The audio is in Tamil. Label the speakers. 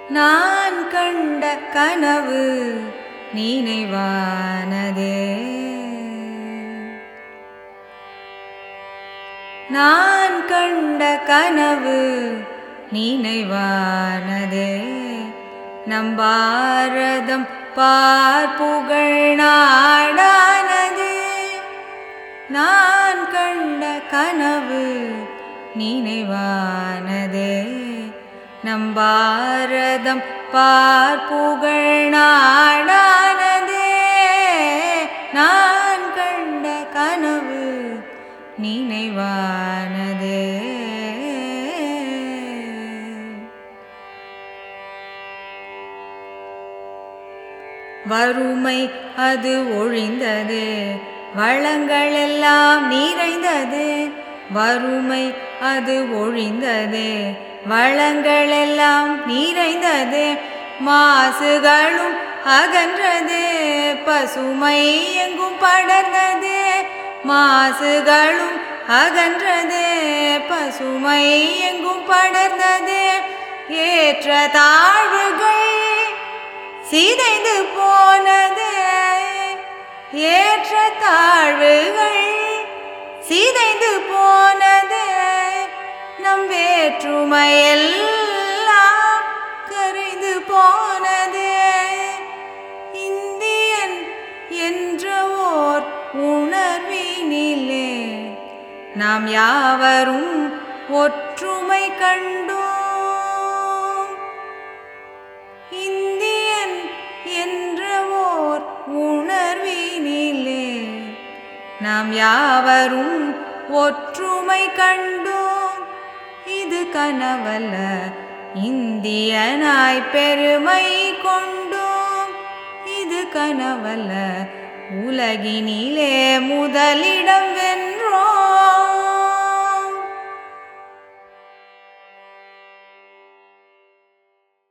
Speaker 1: நான் கண்ட கனவு நினைவானதே நான் கண்ட கனவு நினைவானதே நம் பாரதம் பார்ப்புகழ் நாடானதே நான் கண்ட கனவு நினைவானதே நம் பாரதம் பார்ப்புகழ் நாடானதே நான் கண்ட கனவு நினைவானதே வறுமை அது ஒழிந்தது வளங்கள் எல்லாம் நிறைந்தது வறுமை அது ஒழிந்தது வளங்கள் எல்லாம் நிறைந்தது மாசுகளும் அகன்றது பசுமை எங்கும் படர்ந்தது மாசுகளும் அகன்றது பசுமை எங்கும் படர்ந்தது ஏற்ற தாழ்வுகள் சிதைந்து போனது ஏற்ற தாழ்வுகள் சிதைந்து போனது நம் வேற்றுமையெல்லாம் கரைந்து போனது இந்தியன் என்ற ஓர் உணர்வினிலே நாம் யாவரும் ஒற்றுமை கண்டோம் இந்தியன் என்ற ஓர் உணர்வினிலே நாம் யாவரும் ஒற்றுமை கண்டோம் இது கனவல்ல இந்தியனாய் பெருமை கொண்டோம் இது கனவல்ல உலகினிலே முதலிடம் வென்ற